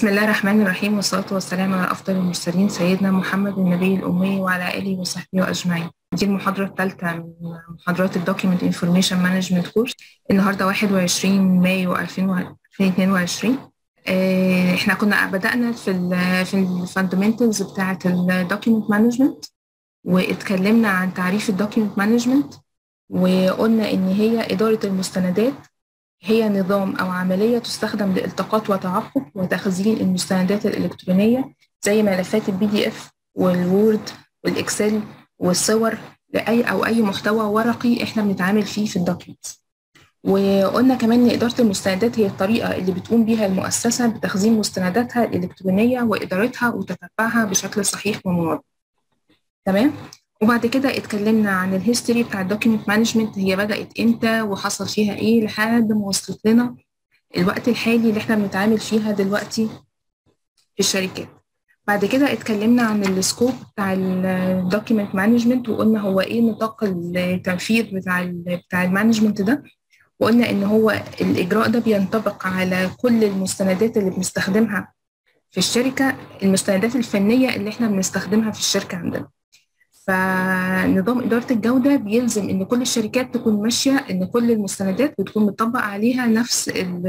بسم الله الرحمن الرحيم والصلاة والسلام على أفضل المرسلين سيدنا محمد النبي الأمي وعلى آله وصحبه أجمعين دي المحاضرة الثالثة من محاضرات الدوكيمنت انفورميشن مانجمنت كورس النهاردة 21 مايو 2022 آه، احنا كنا بدأنا في ال في الفاندمنتالز بتاعة الدوكيمنت مانجمنت واتكلمنا عن تعريف الدوكيمنت مانجمنت وقلنا إن هي إدارة المستندات هي نظام أو عملية تستخدم لالتقاط وتعقب وتخزين المستندات الإلكترونية زي ملفات البي دي إف والوورد والإكسل والصور لأي أو أي محتوى ورقي إحنا بنتعامل فيه في الدوكيومنتس وقلنا كمان إن إدارة المستندات هي الطريقة اللي بتقوم بيها المؤسسة بتخزين مستنداتها الإلكترونية وإدارتها وتتبعها بشكل صحيح ومنظم تمام وبعد كده اتكلمنا عن الهيستوري بتاع الدوكيمنت مانجمنت هي بدأت امتى وحصل فيها ايه لحد ما وصلت لنا الوقت الحالي اللي احنا بنتعامل فيها دلوقتي في الشركات بعد كده اتكلمنا عن السكوب بتاع الدوكيمنت مانجمنت وقلنا هو ايه نطاق التنفيذ بتاع ال بتاع المانجمنت ده وقلنا ان هو الاجراء ده بينطبق على كل المستندات اللي بنستخدمها في الشركه المستندات الفنيه اللي احنا بنستخدمها في الشركه عندنا فنظام إدارة الجودة بيلزم إن كل الشركات تكون ماشية إن كل المستندات بتكون مطبق عليها نفس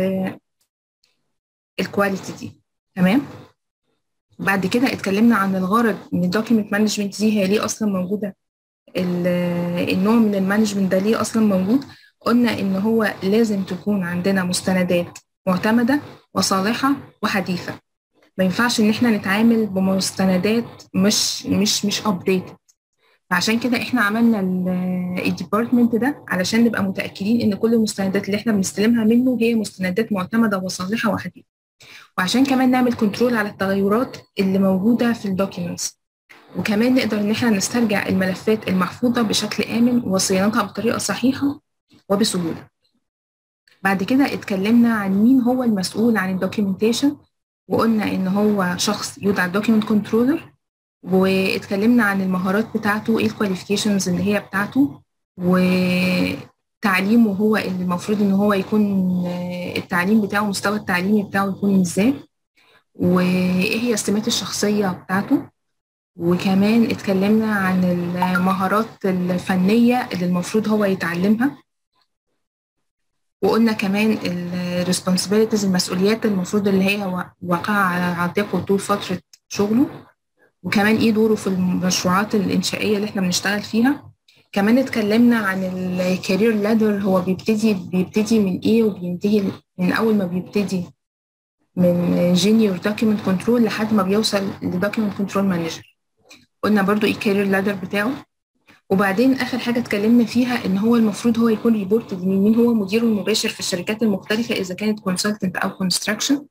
الكواليتي دي تمام بعد كده اتكلمنا عن الغرض من الدوكيمنت مانجمنت دي هي ليه أصلا موجودة النوع من المانجمنت ده ليه أصلا موجود قلنا إن هو لازم تكون عندنا مستندات معتمدة وصالحة وحديثة ما ينفعش إن إحنا نتعامل بمستندات مش مش مش أبديتد فعشان كده احنا عملنا الديبارتمنت ده علشان نبقى متاكدين ان كل المستندات اللي احنا بنستلمها منه هي مستندات معتمده وصالحه وحديثه وعشان كمان نعمل كنترول على التغيرات اللي موجوده في الدوكيومنتس وكمان نقدر ان احنا نسترجع الملفات المحفوظه بشكل امن وصيانتها بطريقه صحيحه وبسهوله بعد كده اتكلمنا عن مين هو المسؤول عن الدوكيومنتيشن وقلنا ان هو شخص يدعى دوكيومنت كنترولر واتكلمنا عن المهارات بتاعته ايه الكواليفيكيشنز اللي هي بتاعته وتعليمه هو اللي المفروض ان هو يكون التعليم بتاعه مستوى التعليمي بتاعه يكون ازاي وايه هي السمات الشخصية بتاعته وكمان اتكلمنا عن المهارات الفنية اللي المفروض هو يتعلمها وقلنا كمان الريسبونسبيلتيز المسؤوليات المفروض اللي هي واقعة على عاتقه طول فترة شغله وكمان ايه دوره في المشروعات الانشائيه اللي احنا بنشتغل فيها كمان اتكلمنا عن الكارير لادر هو بيبتدي بيبتدي من ايه وبينتهي من اول ما بيبتدي من جينيور دوكيمنت كنترول لحد ما بيوصل لدوكيمنت كنترول مانجر قلنا برضو ايه الكارير لادر بتاعه وبعدين اخر حاجه اتكلمنا فيها ان هو المفروض هو يكون ريبورت مين هو مديره المباشر في الشركات المختلفه اذا كانت كونسلتنت او كونستراكشن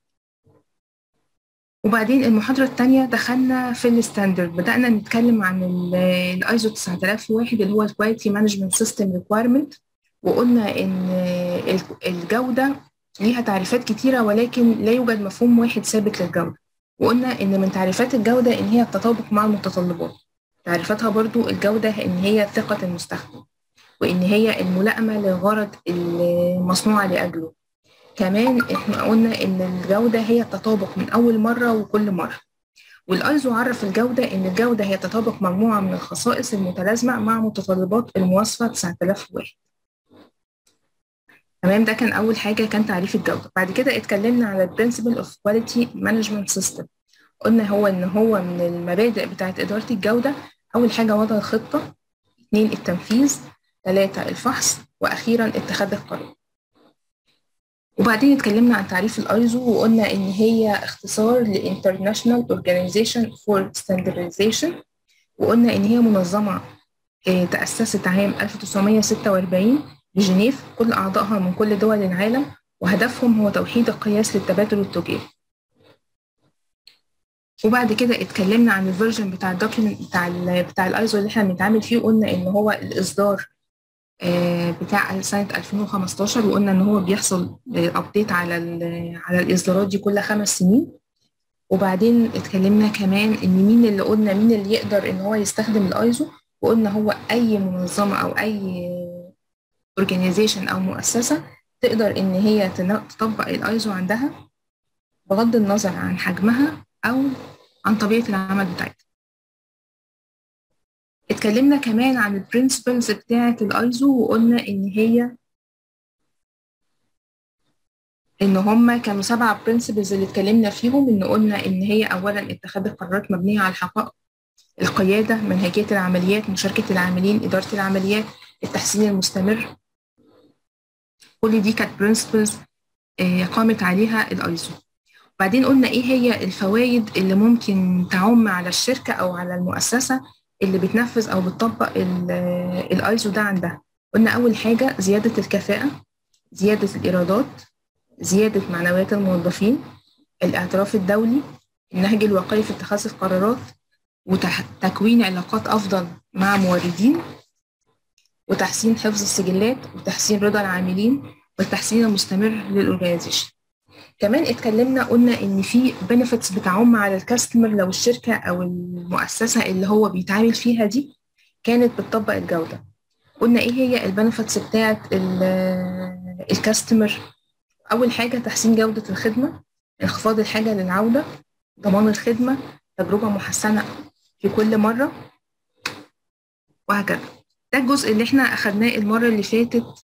وبعدين المحاضرة الثانية دخلنا في الستاندرد بدأنا نتكلم عن الايزو 9001 اللي هو الكواليتي مانجمنت سيستم ريكويرمنت وقلنا ان الجودة ليها تعريفات كتيرة ولكن لا يوجد مفهوم واحد ثابت للجودة وقلنا ان من تعريفات الجودة ان هي التطابق مع المتطلبات تعريفاتها برضو الجودة ان هي ثقة المستخدم وان هي الملائمة للغرض المصنوعة لأجله كمان احنا قلنا ان الجوده هي التطابق من اول مره وكل مره والايزو عرف الجوده ان الجوده هي تطابق مجموعه من الخصائص المتلازمه مع متطلبات المواصفه 9001 تمام ده كان اول حاجه كان تعريف الجوده بعد كده اتكلمنا على البرنسبل اوف كواليتي مانجمنت سيستم قلنا هو ان هو من المبادئ بتاعه اداره الجوده اول حاجه وضع الخطه اثنين التنفيذ ثلاثه الفحص واخيرا اتخاذ القرار وبعدين اتكلمنا عن تعريف الايزو وقلنا ان هي اختصار ل International Organization for Standardization وقلنا ان هي منظمه تاسست عام 1946 بجنيف كل اعضائها من كل دول العالم وهدفهم هو توحيد القياس للتبادل التجاري وبعد كده اتكلمنا عن الفيرجن بتاع الدوكيمنت بتاع ال بتاع الايزو اللي احنا بنتعامل فيه وقلنا ان هو الاصدار بتاع سنة 2015 وقلنا إن هو بيحصل أبديت على على الإصدارات دي كل خمس سنين وبعدين اتكلمنا كمان إن مين اللي قلنا مين اللي يقدر إن هو يستخدم الأيزو وقلنا هو أي منظمة أو أي organization أو مؤسسة تقدر إن هي تطبق الأيزو عندها بغض النظر عن حجمها أو عن طبيعة العمل بتاعتها اتكلمنا كمان عن البرنسبلز بتاعة الايزو وقلنا ان هي ان هما كانوا سبعة برنسبلز اللي اتكلمنا فيهم ان قلنا ان هي اولا اتخاذ القرارات مبنية على الحقائق القيادة منهجية العمليات مشاركة العاملين إدارة العمليات التحسين المستمر كل دي كانت برنسبلز قامت عليها الايزو بعدين قلنا ايه هي الفوائد اللي ممكن تعم على الشركة او على المؤسسة اللي بتنفذ او بتطبق الايزو ده عندها قلنا اول حاجة زيادة الكفاءة زيادة الايرادات زيادة معنويات الموظفين الاعتراف الدولي النهج الواقعي في اتخاذ القرارات وتكوين علاقات أفضل مع موردين وتحسين حفظ السجلات وتحسين رضا العاملين والتحسين المستمر للأورجانيزيشن كمان اتكلمنا قلنا ان في بنفيتس بتعم على الكاستمر لو الشركه او المؤسسه اللي هو بيتعامل فيها دي كانت بتطبق الجوده قلنا ايه هي البنفيتس بتاعه الكاستمر اول حاجه تحسين جوده الخدمه انخفاض الحاجه للعوده ضمان الخدمه تجربه محسنه في كل مره وهكذا ده الجزء اللي احنا اخدناه المره اللي فاتت